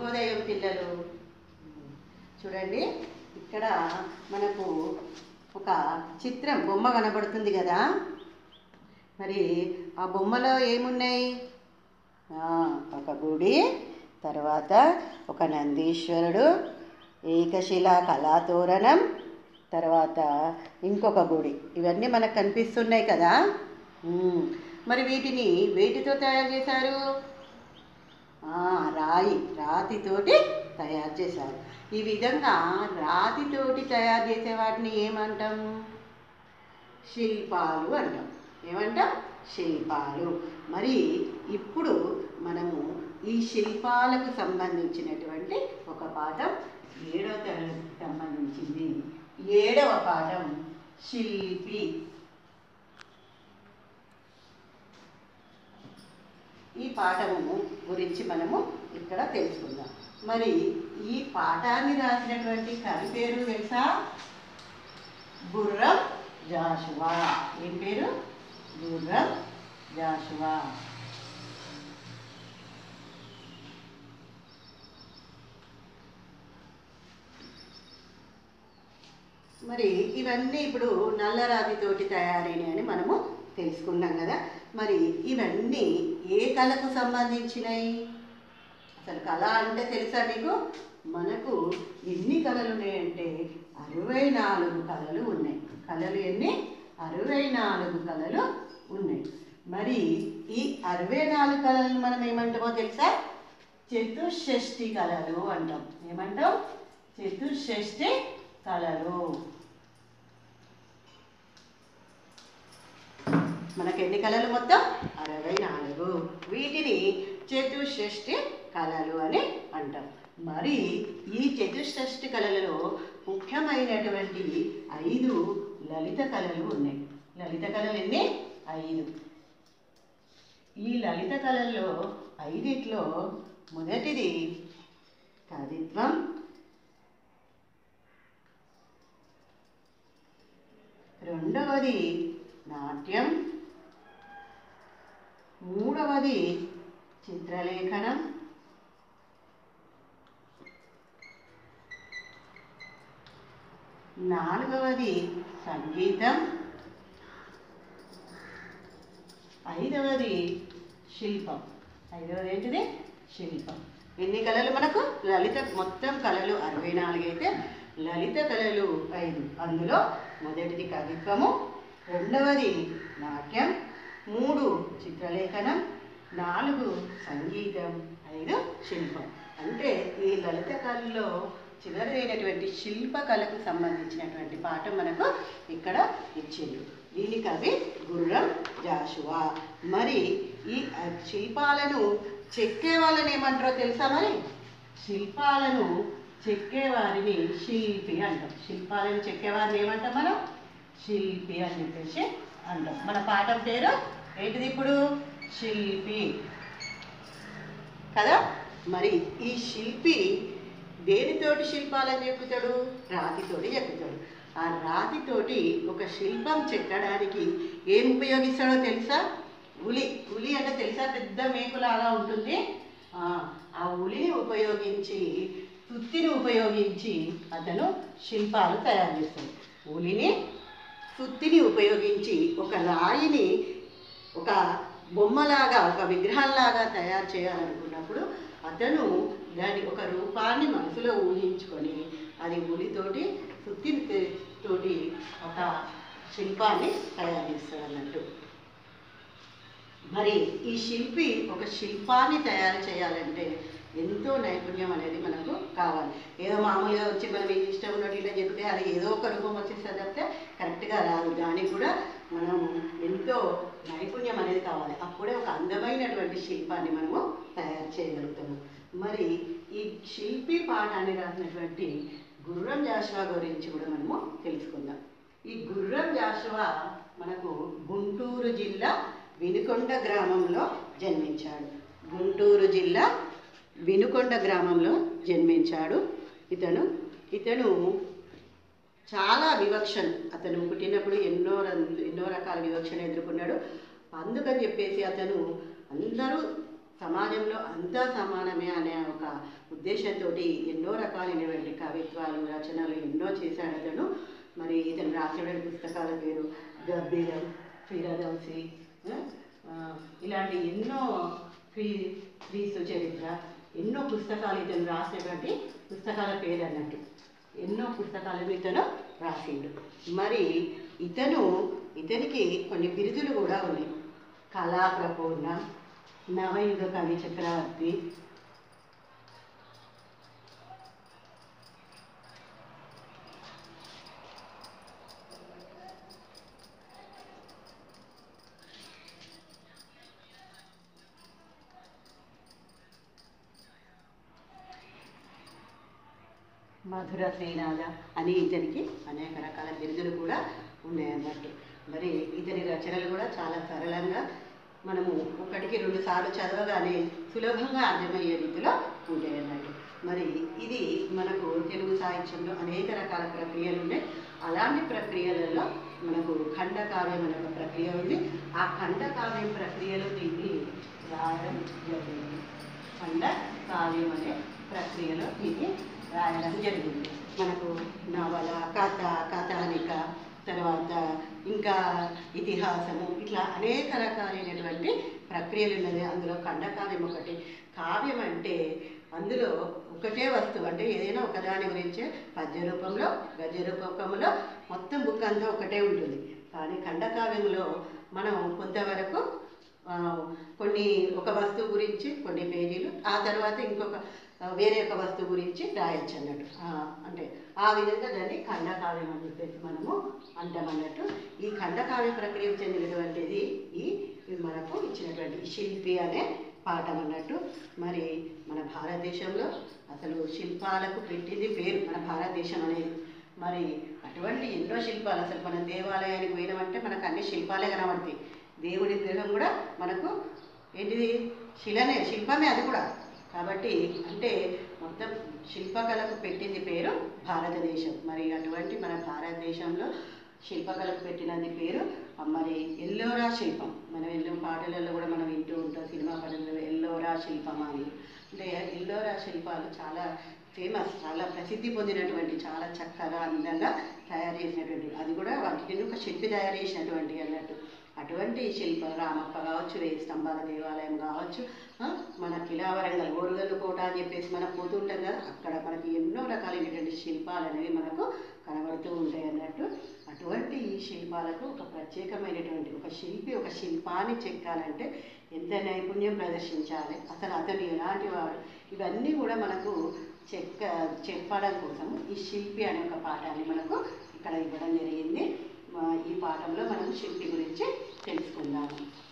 శుభోదయం పిల్లలు చూడండి ఇక్కడ మనకు ఒక చిత్రం బొమ్మ కనబడుతుంది కదా మరి ఆ బొమ్మలో ఏమున్నాయి ఆ, ఒక గుడి తర్వాత ఒక నందీశ్వరుడు ఏకశిలా కళాతోరణం తర్వాత ఇంకొక గుడి ఇవన్నీ మనకు కనిపిస్తున్నాయి కదా ఉమ్, మరి వీటిని వేటితో తయారు చేశారు ఆ, రాయి రాతితోటి తయారు చేశారు ఈ విధంగా రాతితోటి తయారు చేసే వాటిని ఏమంటాం శిల్పాలు అంటాం ఏమంటాం శిల్పాలు మరి ఇప్పుడు మనము ఈ శిల్పాలకు సంబంధించినటువంటి ఒక పాఠం ఏడవ తరగతికి సంబంధించింది ఏడవ పాఠం శిల్పి ఈ పాఠము గురించి మనము ఇక్కడ తెలుసుకుందాం మరి ఈ పాఠాన్ని రాసినటువంటి కవి పేరు తెలుసా గుర్రం జాషువా ఏం పేరు గుర్రం జాషువా మరి ఇవన్నీ ఇప్పుడు నల్లరాతితోటి తయారైనవి అని మనము తెలుసుకున్నాం కదా మరి ఇవన్నీ ఏ కళకు సంబంధించినవి అసలు కళ అంటే తెలుసా మీకు మనకు ఎన్ని కళలు ఉన్నాయంటే అరవై నాలుగు కళలు ఉన్నాయి కళలు ఎన్ని అరవై నాలుగు కళలు ఉన్నాయి మరి ఈ అరవై నాలుగు కళలను మనం ఏమంటామో తెలుసా చతుషష్ఠి కళలు అంటాం ఏమంటాం చతుషష్ఠి కళలు మనకు ఎన్ని కళలు మొత్తం అరవై నాలుగు వీటిని చతుషష్ఠి కళలు అని అంటాం మరి ఈ చతుషష్ఠి కళలలో ముఖ్యమైనటువంటి ఐదు లలిత కళలు ఉన్నాయి లలిత కళలు ఎన్ని ఐదు ఈ లలిత కళల్లో ఐదిట్లో మొదటిది కవిత్వం రెండవది నాట్యం మూడవది చిత్రలేఖనం నాలుగవది సంగీతం ఐదవది శిల్పం ఐదవది ఏంటిది శిల్పం ఎన్ని కళలు మనకు లలిత మొత్తం కళలు అరవై నాలుగు అయితే లలిత కళలు ఐదు అందులో మొదటిది కవిత్వము రెండవది నాట్యం మూడు చిత్రలేఖనం నాలుగు సంగీతం ఐదు శిల్పం అంటే ఈ లలిత కళలో చివరైనటువంటి శిల్ప కళకు సంబంధించినటువంటి పాఠం మనకు ఇక్కడ ఇచ్చింది దీని కవి గుర్రం జాషువా మరి ఈ ఆ శిల్పాలను చెక్కే వాళ్ళని ఏమంటారో తెలుసా మరి శిల్పాలను చెక్కేవారిని శిల్పి అంటాం శిల్పాలను చెక్కేవారిని ఏమంటాం మనం శిల్పి అని చెప్పేసి అంటాం మన పాఠం పేరు ఏంటిది ఇప్పుడు శిల్పి కదా మరి ఈ శిల్పి దేనితోటి శిల్పాలని చెక్కుతాడు రాతితోటి చెక్కుతాడు ఆ రాతితోటి ఒక శిల్పం చెక్కడానికి ఏం ఉపయోగిస్తాడో తెలుసా ఉలి ఉలి అంటే తెలుసా పెద్ద మేకులాగా ఉంటుంది ఆ, ఆ ఉలిని ఉపయోగించి సుత్తిని ఉపయోగించి అతను శిల్పాలు తయారు చేస్తాడు ఉలిని సుత్తిని ఉపయోగించి ఒక రాయిని ఒక బొమ్మలాగా ఒక విగ్రహంలాగా తయారు చేయాలనుకున్నప్పుడు అతను దాని ఒక రూపాన్ని మనసులో ఊహించుకొని అది ఉలితోటి సుత్తి తోటి ఒక శిల్పాన్ని తయారు చేస్తాడు అన్నట్టు మరి ఈ శిల్పి ఒక శిల్పాన్ని తయారు చేయాలంటే ఎంతో నైపుణ్యం అనేది మనకు కావాలి ఏదో మామూలుగా వచ్చి మనం మీకు ఇష్టం ఉన్నట్టు ఇలా చెప్తే అది ఏదో ఒక రూపం వచ్చేస్తుంది తప్పితే కరెక్ట్గా రాదు దానికి కూడా మనం ఎంతో నైపుణ్యం అనేది కావాలి అప్పుడే ఒక అందమైనటువంటి శిల్పాన్ని మనము తయారు చేయగలుగుతాము మరి ఈ శిల్పి పాఠాన్ని రాసినటువంటి గుర్రం జాషువా గురించి కూడా మనము తెలుసుకుందాం ఈ గుర్రం జాషువా మనకు గుంటూరు జిల్లా వినుకొండ గ్రామంలో జన్మించాడు గుంటూరు జిల్లా వినుకొండ గ్రామంలో జన్మించాడు ఇతను ఇతను చాలా వివక్షను అతను పుట్టినప్పుడు ఎన్నో రం- ఎన్నో రకాల వివక్షను ఎదుర్కొన్నాడు అందుకని చెప్పేసి అతను అందరూ సమాజంలో అంతా సమానమే అనే ఒక ఉద్దేశంతో ఎన్నో రకాలైనటువంటి కవిత్వాలు రచనలు ఎన్నో చేశాడు అతను మరి ఇతను రాసిన పుస్తకాల పేరు గబ్బీరం ఫిరదౌసి ఆ, ఆ, ఇలాంటి ఎన్నో క్రీ క్రీస్తు చరిత్ర ఎన్నో పుస్తకాలు ఇతను రాసినటువంటి పుస్తకాల పేరు అన్నట్టు ఎన్నో పుస్తకాలను ఇతను రాసిండు మరి ఇతను ఇతనికి కొన్ని బిరుదులు కూడా ఉన్నాయి కళా ప్రపూర్ణ నవయుగ కవి చక్రవర్తి మధుర శ్రీనాథ అని ఇతనికి అనేక రకాల బిరుదులు కూడా ఉన్నాయన్నట్టు మరి ఇతని రచనలు కూడా చాలా సరళంగా మనము ఒకటికి రెండు సార్లు చదవగానే సులభంగా అర్థమయ్యే రీతిలో ఉంటాయన్నట్టు మరి ఇది మనకు తెలుగు సాహిత్యంలో అనేక రకాల ప్రక్రియలు ఉన్నాయి అలాంటి ప్రక్రియలలో మనకు ఖండకావ్యం అనే ఒక ప్రక్రియ ఉంది ఆ ఖండకావ్యం ప్రక్రియలో దీన్ని రాయడం జరిగింది ఖండ కావ్యం అనే ప్రక్రియలో దీన్ని రాయడం జరిగింది మనకు నవల కథ కథానిక తర్వాత ఇంకా ఇతిహాసము ఇట్లా అనేక రకాలైనటువంటి ప్రక్రియలు ఉన్నది అందులో ఖండకావ్యం ఒకటి కావ్యం అంటే అందులో ఒకటే వస్తువు అంటే ఏదైనా ఒకదాని గురించే పద్య రూపంలో గద్య రూపంలో మొత్తం బుక్ అంతా ఒకటే ఉంటుంది కానీ ఖండకావ్యంలో మనం కొంతవరకు ఆ, కొన్ని ఒక వస్తువు గురించి కొన్ని పేజీలు ఆ తర్వాత ఇంకొక ఆ, వేరే ఒక వస్తువు గురించి రాయొచ్చు అన్నట్టు ఆ, అంటే ఆ విధంగా దాన్ని ఖండకావ్యం అని చెప్పేసి మనము అంటాం అన్నట్టు ఈ ఖండకావ్య ప్రక్రియకు చెందినటువంటిది ఈ ఇది మనకు ఇచ్చినటువంటి ఈ శిల్పి అనే పాఠం అన్నట్టు మరి మన భారతదేశంలో అసలు శిల్పాలకు పెట్టింది పేరు మన భారతదేశం అనేది మరి అటువంటి ఎన్నో శిల్పాలు అసలు మనం దేవాలయానికి పోయినామంటే మనకు అన్ని శిల్పాలే కనబడతాయి దేవుడి విగ్రహం కూడా మనకు ఏంటిది శిలనే శిల్పమే అది కూడా కాబట్టి అంటే మొత్తం శిల్పకళకు పెట్టింది పేరు భారతదేశం మరి అటువంటి మన భారతదేశంలో శిల్పకళకు పెట్టినది పేరు ఆ మరి ఎల్లోరా శిల్పం మనం ఎన్నో పాటలలో కూడా మనం వింటూ ఉంటాం సినిమా పాటలలో ఎల్లోరా శిల్పం అని అంటే ఎల్లోరా శిల్పాలు చాలా ఫేమస్ చాలా ప్రసిద్ధి పొందినటువంటి చాలా చక్కగా అందంగా తయారు చేసినటువంటి అది కూడా వాటిని ఒక శిల్పి తయారు చేసినటువంటి అన్నట్టు అటువంటి శిల్ప రామప్ప కావచ్చు వేయి స్తంభాల దేవాలయం కావచ్చు ఆ, మన కిలావరంగల్ ఓరుగల్లు కోట అని చెప్పేసి మనం పోతూ ఉంటాం కదా అక్కడ మనకి ఎన్నో రకాలైనటువంటి శిల్పాలు అనేవి మనకు కనబడుతూ ఉంటాయి అన్నట్టు అటువంటి ఈ శిల్పాలకు ఒక ప్రత్యేకమైనటువంటి ఒక శిల్పి ఒక శిల్పాన్ని చెక్కాలంటే ఎంత నైపుణ్యం ప్రదర్శించాలి అసలు అతను ఎలాంటి వాడు ఇవన్నీ కూడా మనకు చెక్క చెప్పడం కోసం ఈ శిల్పి అనే ఒక పాఠాన్ని మనకు ఇక్కడ ఇవ్వడం జరిగింది మా- ఈ పాఠంలో మనం శిల్పి గురించి తెలుసుకుందాము